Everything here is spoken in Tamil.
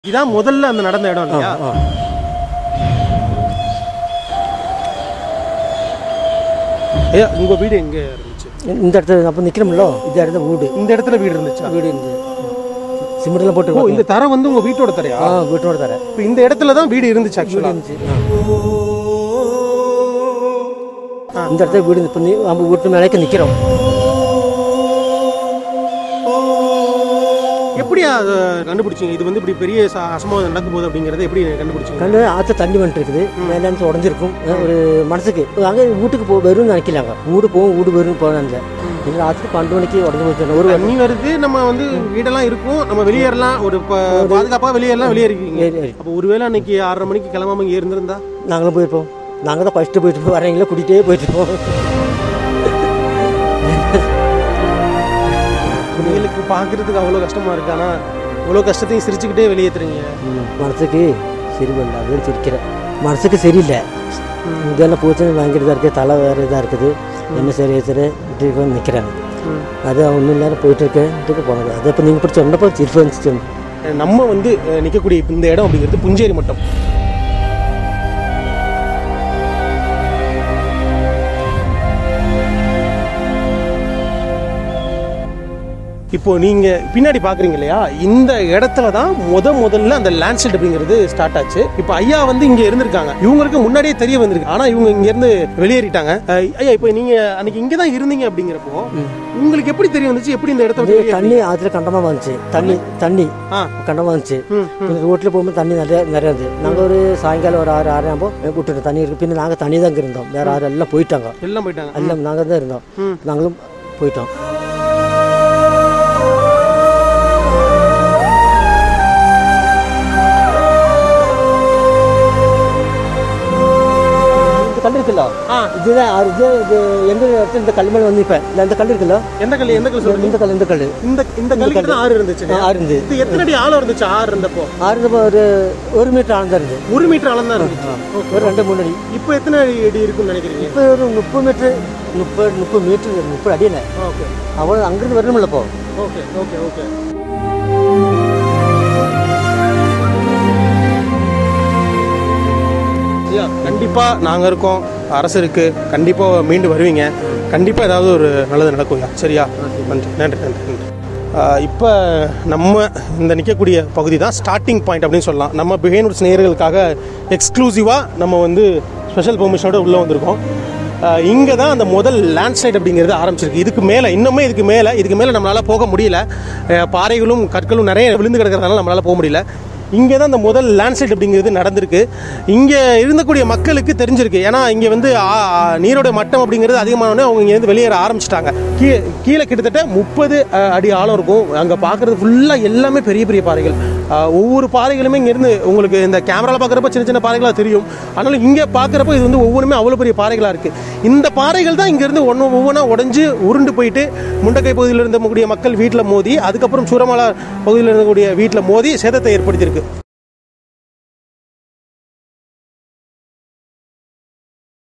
இதான் முதல்ல அந்த நடந்த இடம் இல்லையா ஆ. ஐயா உங்க வீடு எங்க இருந்துச்சு இந்த இடத்துல அப்போ நிற்கிறோம்ல இந்த இடத்துல வீடு இந்த இடத்துல வீடு இருந்துச்சா வீடு இருந்து சிமெண்ட்லாம் ஓ போட்டு இந்த தரை வந்து உங்க வீட்டோட தரையா ஆ வீட்டோட தர இப்போ இந்த இடத்துல தான் வீடு இருந்துச்சு ஆக்சுவலா இருந்துச்சு ஆ. இந்த இடத்துல வீடு இப்போ நம்ம வீட்டு மேலே நிற்கிறோம் எப்படி அதை கண்டுபிடிச்சீங்க இது வந்து இப்படி பெரிய ச- அசம்பாவிதம் நடக்க போகுது அப்படிங்கறத எப்படி கண்டுபிடிச்சீங்க கண்டு ஆற்று தண்ணி வந்துட்டு இருக்குது மேலே இருந்து உடஞ்சிருக்கும் ஒரு மனசுக்கு அங்கே வீட்டுக்கு போ வரும்னு நினைக்கலாங்க வீடு போகும் வீடு வரும் போனாங்க இல்லை ஆற்றுக்கு பன்னெண்டு மணிக்கு உடஞ்சி போச்சு ஒரு தண்ணி வருது நம்ம வந்து வீடெல்லாம் இருக்கும் நம்ம வெளியேறலாம் ஒரு ப- பாதுகாப்பா வெளியேறலாம் வெளியேறிக்கீங்க ஏறி- ஏறி. அப்போ ஒருவேளை அன்னைக்கு ஆறரை மணிக்கு கிளம்பாம இங்க இருந்திருந்தா நாங்களும் போயிருப்போம் நாங்கள் தான் ஃபஸ்ட்டு போயிட்டு வரீங்களா கூட்டிகிட்டே போயிட்டு இருப்போம் உங்களுக்கு பார்க்கறதுக்கு அவ்வளோ கஷ்டமா இருக்கு ஆனா இவ்வளோ கஷ்டத்தையும் சிரிச்சுக்கிட்டே வெளியேற்றுறீங்க ம், மனசுக்கு சரி பண்ணல அப்படின்னு சிரிக்கிறேன் மனசுக்கு சரியில்லை இதெல்லாம் பூச்சனை பயங்கர இதாக இருக்குது தலை வேறு இதாக இருக்குது என்ன சரி சரி இப்படி வந்து நிற்கிறாங்க அது ஒன்றும் இல்லாத போயிட்டு இருக்கேன் இதுக்கு போனது அது இப்போ நீங்கள் இப்படி சொன்னப்போ சிரிப்பு வந்துச்சு நம்ம வந்து அஹ், நிக்கக்கூடிய இப்ப இந்த இடம் அப்படிங்கிறது புஞ்சேரி மட்டம் இப்போ நீங்க பின்னாடி பாக்குறீங்க இல்லையா இந்த இடத்துல தான் முத முதல்ல அந்த லேண்ட்ஸ்லைட் அப்படிங்கிறது ஸ்டார்ட் ஆச்சு இப்போ ஐயா வந்து இங்க இருந்திருக்காங்க இவங்களுக்கு முன்னாடியே தெரிய வந்திருக்கு ஆனா இவங்க இங்க இருந்து வெளியேறிட்டாங்க அஹ், ஐயா இப்போ நீங்க அன்னைக்கு இங்க தான் இருந்தீங்க அப்படிங்கிறப்போ உங்களுக்கு எப்படி தெரிய வந்துச்சு எப்படி இந்த இடத்த விட்டு வெளியே- தண்ணி ஆற்றுல கண்டமாக வந்துச்சு தண்ணி தண்ணி ஆ கண்டமாக வந்துச்சு ம், ரோட்டில் போகும்போது தண்ணி நிறைய நிறைய இருந்தது நாங்கள் ஒரு சாயங்காலம் ஒரு ஆறு ஆறு ஆகும்போது விட்டுட்டு தண்ணி இருக்கு பின்ன நாங்கள் தண்ணி தான் இருந்தோம் வேற ஆறு எல்லாம் போயிட்டாங்க எல்லாம் போயிட்டாங்க எல்லாம் நாங்கள் தான் இருந்தோம் ம். நாங்களும் போயிட்டோம் இந்த கல் இருக்குல்ல ஆ இதுதான் ஆறு இது இது எந்த இடத்துல இந்த கல் மேலே வந்து இப்போ இல்லை இந்த கல் இருக்குல்ல எந்த கல் எந்த கல் சொல்றீங்க இந்த கல் இந்த கல் இந்த இந்த கல்லுக்கு தான் ஆறு இருந்துச்சு ஆ, ஆறு இருந்து இது எத்தனை அடி ஆழம் இருந்துச்சு ஆறு இருந்தப்போ ஆறு இருந்தப்போ ஒரு ஒரு மீட்டர் ஆழ்ந்தா இருந்து ஒரு மீட்டர் ஆழம் தான் இருந்துச்சு ஒரு ரெண்டு மூணு அடி இப்போ எத்தனை அடி அடி இருக்குன்னு நினைக்கிறீங்க இப்போ ஒரு முப்பது மீட்ரு முப்பது முப்பது மீட்ரு முப்பது அடியில் ஓகே அவ்வளோ அங்கிருந்து வரணும்ல இப்போ ஓகே ஓகே ஓகே ஐயா கண்டிப்பா நாங்க இருக்கோம் அரசு இருக்கு கண்டிப்பா மீண்டு வருவீங்க கண்டிப்பா ஏதாவது ஒரு நல்லது நடக்கும் ஐயா சரியா நன்றி நன்றி நன்றி நன்றி இப்போ நம்ம இந்த நிற்கக்கூடிய பகுதி தான் ஸ்டார்டிங் பாயிண்ட் அப்படின்னு சொல்லலாம் நம்ம பிஹேனூர் நேயர்களுக்காக எக்ஸ்க்ளூசிவாக நம்ம வந்து ஸ்பெஷல் பெர்மிஷனோட உள்ளே வந்திருக்கோம் இங்கே தான் அந்த முதல் லேண்ட்ஸ்லைட் அப்படிங்கிறது ஆரம்பிச்சிருக்கு இதுக்கு மேலே இன்னுமே இதுக்கு மேலே இதுக்கு மேலே நம்மளால் போக முடியல அஹ் பாறைகளும் கற்களும் நிறைய விழுந்து கிடக்கிறதுனால நம்மளால் போக முடியல இங்கே தான் அந்த முதல் லேண்ட்ஸ்லைட் அப்படிங்கிறது நடந்திருக்கு இங்கே இருந்தக்கூடிய மக்களுக்கு தெரிஞ்சிருக்கு ஏன்னா இங்கே வந்து ஆ, ஆ, நீரோட மட்டம் அப்படிங்கிறது அதிகமானோடனே அவங்க இங்கேருந்து வெளியேற ஆரம்பிச்சிட்டாங்க கீழே கீழே கிட்டத்தட்ட முப்பது அடி ஆழம் இருக்கும் அங்கே பார்க்குறது ஃபுல்லாக எல்லாமே பெரிய பெரிய பாறைகள் ஆ, ஒவ்வொரு பாறைகளுமே இங்கேருந்து உங்களுக்கு இந்த கேமராவில் பார்க்குறப்ப சின்ன சின்ன பாறைகளாக தெரியும் ஆனாலும் இங்கே பார்க்குறப்ப இது வந்து ஒவ்வொன்றுமே அவ்வளோ பெரிய பாறைகளாக இருக்குது இந்த பாறைகள் தான் இங்கேருந்து ஒன்று ஒவ்வொன்றா உடஞ்சி உருண்டு போயிட்டு முண்டக்கை பகுதியில் இருந்தக்கூடிய மக்கள் வீட்டில் மோதி அதுக்கப்புறம் சூரமலா பகுதியில் இருந்தக்கூடிய வீட்டில் மோதி சேதத்தை ஏற்படுத்தியிருக்கு